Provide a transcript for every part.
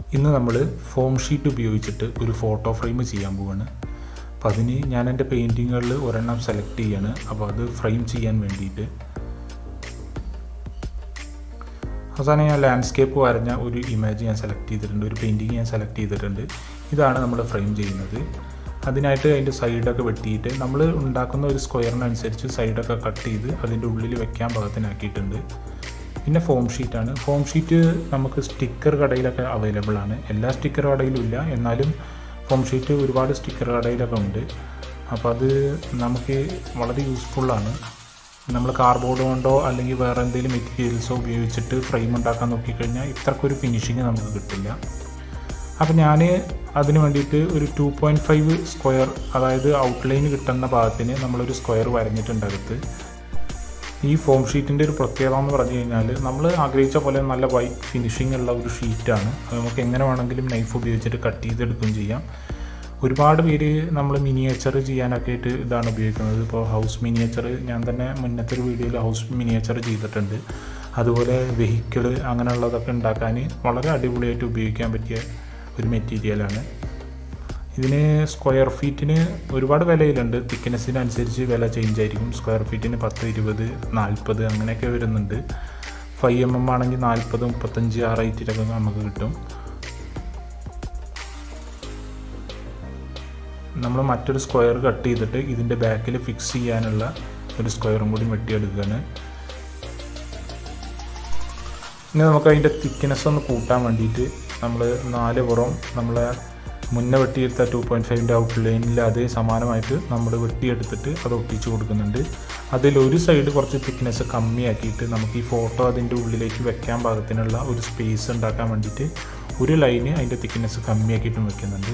ഇന്ന് നമ്മൾ form sheet ഉപയോഗിച്ചിട്ട് ഒരു ഫോട്ടോ ഫ്രെയിം ചെയ്യാൻ പോവാണ് അപ്പോൾ അതിന് ഞാൻ എൻ്റെ പെയിൻറ്റിങ്ങുകളിൽ ഒരെണ്ണം സെലക്ട് ചെയ്യാണ് അപ്പോൾ അത് ഫ്രെയിം ചെയ്യാൻ വേണ്ടിയിട്ട് അവസാനം ഞാൻ ലാൻഡ്സ്കേപ്പ് വരഞ്ഞ ഒരു ഇമേജ് ഞാൻ സെലക്ട് ചെയ്തിട്ടുണ്ട് ഒരു പെയിൻറ്റിങ് ഞാൻ സെലക്ട് ചെയ്തിട്ടുണ്ട് ഇതാണ് നമ്മൾ ഫ്രെയിം ചെയ്യുന്നത് അതിനായിട്ട് അതിൻ്റെ സൈഡൊക്കെ വെട്ടിയിട്ട് നമ്മൾ ഉണ്ടാക്കുന്ന ഒരു സ്ക്വയറിനനുസരിച്ച് സൈഡൊക്കെ കട്ട് ചെയ്ത് അതിൻ്റെ ഉള്ളിൽ വെക്കാൻ പാകത്തിനാക്കിയിട്ടുണ്ട് പിന്നെ ഫോം ഷീറ്റാണ് ഫോം ഷീറ്റ് നമുക്ക് സ്റ്റിക്കർ കടയിലൊക്കെ അവൈലബിൾ ആണ് എല്ലാ സ്റ്റിക്കർ കടയിലും ഇല്ല എന്നാലും ഫോം ഷീറ്റ് ഒരുപാട് സ്റ്റിക്കർ കടയിലൊക്കെ ഉണ്ട് അപ്പോൾ അത് നമുക്ക് വളരെ യൂസ്ഫുള്ളാണ് നമ്മൾ കാർബോർഡ് കൊണ്ടോ അല്ലെങ്കിൽ വേറെ എന്തെങ്കിലും മെറ്റീരിയൽസോ ഉപയോഗിച്ചിട്ട് ഫ്രെയിം ഉണ്ടാക്കാൻ നോക്കിക്കഴിഞ്ഞാൽ ഇത്രക്കൊരു ഫിനിഷിങ് നമുക്ക് കിട്ടില്ല അപ്പോൾ ഞാൻ അതിന് വേണ്ടിയിട്ട് ഒരു ടു പോയിൻറ്റ് ഫൈവ് സ്ക്വയർ അതായത് ഔട്ട്ലൈൻ കിട്ടുന്ന ഭാഗത്തിന് നമ്മളൊരു സ്ക്വയർ വരഞ്ഞിട്ടുണ്ട് അകത്ത് ഈ ഫോം ഷീറ്റിൻ്റെ ഒരു പ്രത്യേകത എന്ന് പറഞ്ഞു കഴിഞ്ഞാൽ നമ്മൾ ആഗ്രഹിച്ച പോലെ നല്ല വൈറ്റ് ഫിനിഷിംഗ് ഉള്ള ഒരു ഷീറ്റാണ് അത് നമുക്ക് എങ്ങനെ വേണമെങ്കിലും നൈഫ് ഉപയോഗിച്ചിട്ട് കട്ട് ചെയ്തെടുക്കുകയും ചെയ്യാം ഒരുപാട് പേര് നമ്മൾ മിനിയേച്ചർ ചെയ്യാനൊക്കെ ആയിട്ട് ഇതാണ് ഉപയോഗിക്കുന്നത് ഇപ്പോൾ ഹൗസ് മിനിയേച്ചർ ഞാൻ തന്നെ മുന്നത്തെ ഒരു വീഡിയോയിൽ ഹൗസ് മിനിയേച്ചർ ചെയ്തിട്ടുണ്ട് അതുപോലെ വെഹിക്കിൾ അങ്ങനെയുള്ളതൊക്കെ ഉണ്ടാക്കാൻ വളരെ അടിപൊളിയായിട്ട് ഉപയോഗിക്കാൻ പറ്റിയ ഒരു മെറ്റീരിയലാണ് ഇതിന് സ്ക്വയർ ഫീറ്റിന് ഒരുപാട് വിലയിലുണ്ട് തിക്നെസ്സിനനുസരിച്ച് വില ചേഞ്ച് ആയിരിക്കും സ്ക്വയർ ഫീറ്റിന് പത്ത് ഇരുപത് നാൽപ്പത് അങ്ങനെയൊക്കെ വരുന്നുണ്ട് ഫൈവ് എം എം ആണെങ്കിൽ നാൽപ്പത് മുപ്പത്തഞ്ച് ആ റേറ്റിലൊക്കെ നമുക്ക് കിട്ടും നമ്മൾ മറ്റൊരു സ്ക്വയർ കട്ട് ചെയ്തിട്ട് ഇതിൻ്റെ ബാക്കിൽ ഫിക്സ് ചെയ്യാനുള്ള ഒരു സ്ക്വയറും കൂടി വെട്ടിയെടുക്കുകയാണ് ഇനി നമുക്ക് അതിൻ്റെ തിക്നെസ് ഒന്ന് കൂട്ടാൻ വേണ്ടിയിട്ട് നമ്മൾ നാല് പുറം നമ്മളെ മുന്നേ വെട്ടിയെടുത്ത ടു പോയിൻറ്റ് ഫൈവിൻ്റെ ഔട്ട് ലൈനിൽ അതേ സമാനമായിട്ട് നമ്മൾ വെട്ടിയെടുത്തിട്ട് അത് ഒട്ടിച്ച് കൊടുക്കുന്നുണ്ട് അതിൽ ഒരു സൈഡ് കുറച്ച് തിക്നെസ് കമ്മിയാക്കിയിട്ട് നമുക്ക് ഈ ഫോട്ടോ അതിൻ്റെ ഉള്ളിലേക്ക് വെക്കാൻ പാകത്തിനുള്ള ഒരു സ്പേസ് ഉണ്ടാക്കാൻ വേണ്ടിയിട്ട് ഒരു ലൈന് അതിൻ്റെ തിക്നെസ് കമ്മിയാക്കിയിട്ടും വെക്കുന്നുണ്ട്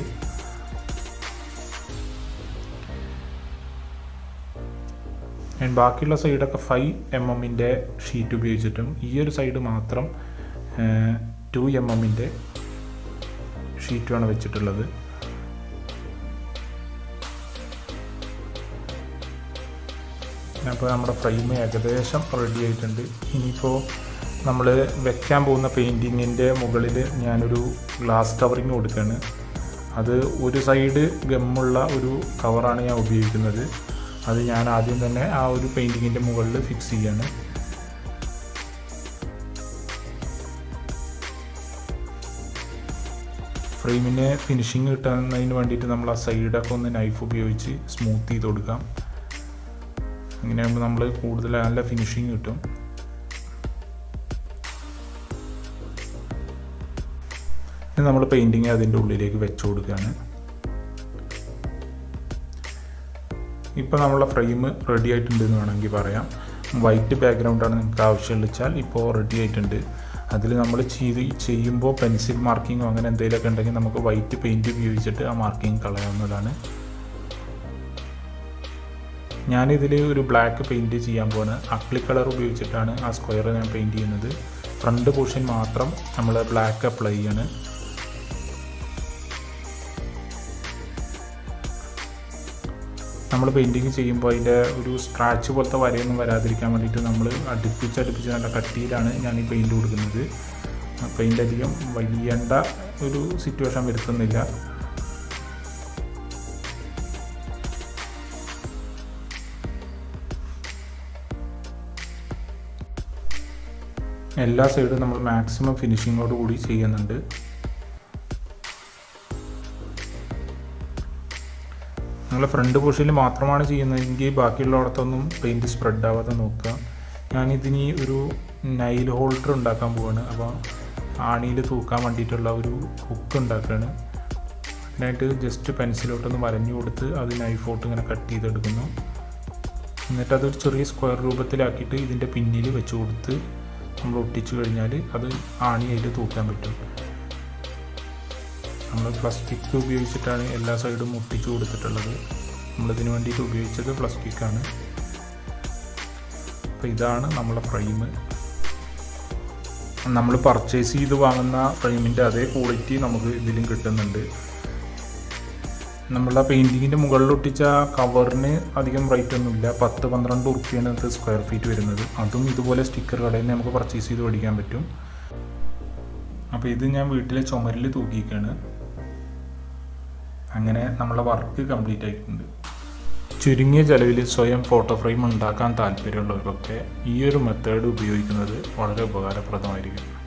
ആൻഡ് ബാക്കിയുള്ള സൈഡൊക്കെ ഫൈവ് എം എമ്മിൻ്റെ ഷീറ്റ് ഉപയോഗിച്ചിട്ടും ഈ ഒരു സൈഡ് മാത്രം ടു എം എമ്മിൻ്റെ ഷീറ്റുമാണ് വെച്ചിട്ടുള്ളത് അപ്പോൾ നമ്മുടെ ഫ്രെയിം ഏകദേശം റെഡി ആയിട്ടുണ്ട് ഇനിയിപ്പോൾ നമ്മൾ വെക്കാൻ പോകുന്ന പെയിൻറ്റിങ്ങിൻ്റെ മുകളിൽ ഞാനൊരു ഗ്ലാസ് കവറിങ് കൊടുക്കുകയാണ് അത് ഒരു സൈഡ് ഗമ്മുള്ള ഒരു കവറാണ് ഞാൻ ഉപയോഗിക്കുന്നത് അത് ഞാൻ ആദ്യം തന്നെ ആ ഒരു പെയിൻറ്റിങ്ങിൻ്റെ മുകളിൽ ഫിക്സ് ചെയ്യാണ് ഫ്രെയിമിന് ഫിനിഷിങ് കിട്ടുന്നതിന് വേണ്ടിയിട്ട് നമ്മൾ ആ സൈഡൊക്കെ ഒന്ന് നൈഫ് ഉപയോഗിച്ച് സ്മൂത്ത് ചെയ്ത് കൊടുക്കാം അങ്ങനെയാകുമ്പോൾ നമ്മൾ കൂടുതൽ നല്ല ഫിനിഷിങ് കിട്ടും നമ്മൾ പെയിൻറ്റിങ് അതിൻ്റെ ഉള്ളിലേക്ക് വെച്ച് കൊടുക്കുകയാണ് ഇപ്പോൾ നമ്മളെ ഫ്രെയിം റെഡി ആയിട്ടുണ്ട് എന്ന് വേണമെങ്കിൽ പറയാം വൈറ്റ് ബാക്ക്ഗ്രൗണ്ടാണ് നിങ്ങൾക്ക് ആവശ്യമുള്ള വെച്ചാൽ ഇപ്പോൾ റെഡി ആയിട്ടുണ്ട് അതിൽ നമ്മൾ ചെയ്ത് ചെയ്യുമ്പോൾ പെൻസിൽ മാർക്കിങ്ങോ അങ്ങനെ എന്തെങ്കിലുമൊക്കെ ഉണ്ടെങ്കിൽ നമുക്ക് വൈറ്റ് പെയിൻറ്റ് ഉപയോഗിച്ചിട്ട് ആ മാർക്കിങ് കളയാവുന്നതാണ് ഞാനിതിൽ ഒരു ബ്ലാക്ക് പെയിൻറ്റ് ചെയ്യാൻ പോവാണ് അക്ലി കളർ ഉപയോഗിച്ചിട്ടാണ് ആ സ്ക്വയർ ഞാൻ പെയിൻറ്റ് ചെയ്യുന്നത് ഫ്രണ്ട് പോർഷൻ മാത്രം നമ്മൾ ബ്ലാക്ക് അപ്ലൈ ചെയ്യാണ് നമ്മൾ പെയിൻറ്റിങ് ചെയ്യുമ്പോൾ അതിൻ്റെ ഒരു സ്ക്രാച്ച് പോലത്തെ വരയൊന്നും വരാതിരിക്കാൻ വേണ്ടിയിട്ട് നമ്മൾ അടുപ്പിച്ച് അടുപ്പിച്ച് നല്ല കട്ടിയിലാണ് ഞാൻ ഈ പെയിൻറ്റ് കൊടുക്കുന്നത് പെയിൻ്റ് അധികം വലിയേണ്ട ഒരു സിറ്റുവേഷൻ വരുത്തുന്നില്ല എല്ലാ സൈഡും നമ്മൾ മാക്സിമം ഫിനിഷിങ്ങോട് കൂടി ചെയ്യുന്നുണ്ട് നിങ്ങൾ ഫ്രണ്ട് പോർഷനിൽ മാത്രമാണ് ചെയ്യുന്നതെങ്കിൽ ബാക്കിയുള്ളിടത്തൊന്നും പെയിൻറ്റ് സ്പ്രെഡ് ആവാതെ നോക്കുക ഞാനിതിന് ഒരു നൈൽ ഹോൾഡർ ഉണ്ടാക്കാൻ പോവാണ് അപ്പോൾ ആണിയിൽ തൂക്കാൻ വേണ്ടിയിട്ടുള്ള ഒരു ഹുക്ക് ഉണ്ടാക്കുകയാണ് അതിനായിട്ട് ജസ്റ്റ് പെൻസിലോട്ടൊന്ന് വരഞ്ഞു കൊടുത്ത് അത് നൈഫോട്ട് ഇങ്ങനെ കട്ട് ചെയ്തെടുക്കുന്നു എന്നിട്ട് അതൊരു ചെറിയ സ്ക്വയർ രൂപത്തിലാക്കിയിട്ട് ഇതിൻ്റെ പിന്നിൽ വെച്ച് കൊടുത്ത് നമ്മൾ ഒട്ടിച്ചു കഴിഞ്ഞാൽ അത് ആണി അതിൽ തൂക്കാൻ പറ്റും നമ്മൾ പ്ലാസ്റ്റിക് ഉപയോഗിച്ചിട്ടാണ് എല്ലാ സൈഡും ഒട്ടിച്ചു കൊടുത്തിട്ടുള്ളത് നമ്മളിതിന് വേണ്ടിയിട്ട് ഉപയോഗിച്ചത് പ്ലാസ്റ്റിക്കാണ് അപ്പോൾ ഇതാണ് നമ്മളെ ഫ്രെയിം നമ്മൾ പർച്ചേസ് ചെയ്ത് വാങ്ങുന്ന ഫ്രെയിമിൻ്റെ അതേ ക്വാളിറ്റി നമുക്ക് ഇതിലും കിട്ടുന്നുണ്ട് നമ്മളെ പെയിൻറ്റിങ്ങിൻ്റെ മുകളിൽ ഒട്ടിച്ച കവറിന് അധികം റേറ്റ് ഒന്നുമില്ല പത്ത് പന്ത്രണ്ട് ഉറുപ്പ്യാണ് ഇത് സ്ക്വയർ ഫീറ്റ് വരുന്നത് അതും ഇതുപോലെ സ്റ്റിക്കർ കടയിൽ നിന്ന് നമുക്ക് പർച്ചേസ് ചെയ്ത് മേടിക്കാൻ പറ്റും അപ്പോൾ ഇത് ഞാൻ വീട്ടിലെ ചുമരിൽ തൂക്കിയിരിക്കുകയാണ് അങ്ങനെ നമ്മളെ വർക്ക് കംപ്ലീറ്റ് ആയിട്ടുണ്ട് ചുരുങ്ങിയ ചെലവിൽ സ്വയം ഫോട്ടോ ഫ്രെയിം ഉണ്ടാക്കാൻ താല്പര്യമുള്ളവർക്കൊക്കെ ഈ ഒരു മെത്തേഡ് ഉപയോഗിക്കുന്നത് വളരെ ഉപകാരപ്രദമായിരിക്കും